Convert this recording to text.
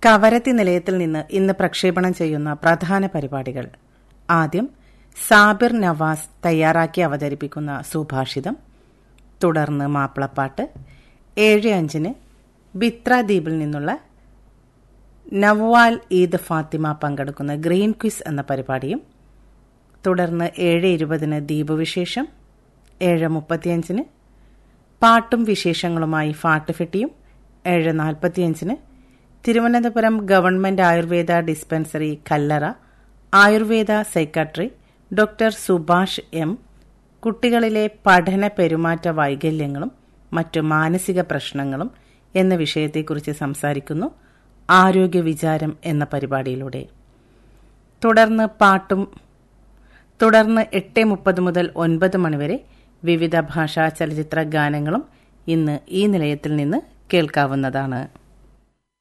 കവരത്തി നിലയത്തിൽ നിന്ന് ഇന്ന് പ്രക്ഷേപണം ചെയ്യുന്ന പ്രധാന പരിപാടികൾ ആദ്യം സാബിർ നവാസ് തയ്യാറാക്കി അവതരിപ്പിക്കുന്ന സുഭാഷിതം തുടർന്ന് മാപ്പിളപ്പാട്ട് ഏഴ് അഞ്ചിന് ബിത്ര ദ്വീപിൽ നിന്നുള്ള നവ്വാൽ ഈദ് ഫാത്തിമ പങ്കെടുക്കുന്ന ഗ്രീൻ ക്വിസ് എന്ന പരിപാടിയും തുടർന്ന് ഏഴ് ഇരുപതിന് ദ്വീപ് വിശേഷം ഏഴ് മുപ്പത്തിയഞ്ചിന് പാട്ടും വിശേഷങ്ങളുമായി ഫാട്ടുഫെട്ടിയും ഏഴ് നാൽപ്പത്തിയഞ്ചിന് Thiruvananthapuram government Ayurveda dispensary Kallara Ayurveda psychiatry doctor Subhash M കുട്ടികളിലെ പഠന പെരുമാറ്റ വൈകല്യങ്ങളും മറ്റു മാനസിക പ്രശ്നങ്ങളും എന്ന വിഷയത്തെക്കുറിച്ച് സംസാരിക്കുന്നു ആരോഗ്യ വിചാരം എന്ന പരിപാടിയിലൂടെ തുടർന്ന് പാട്ടും തുടർന്ന് എട്ട് മുപ്പത് മുതൽ ഒൻപത് മണിവരെ വിവിധ ഭാഷാ ചലച്ചിത്ര ഗാനങ്ങളും ഇന്ന് ഈ നിലയത്തിൽ നിന്ന് കേൾക്കാവുന്നതാണ്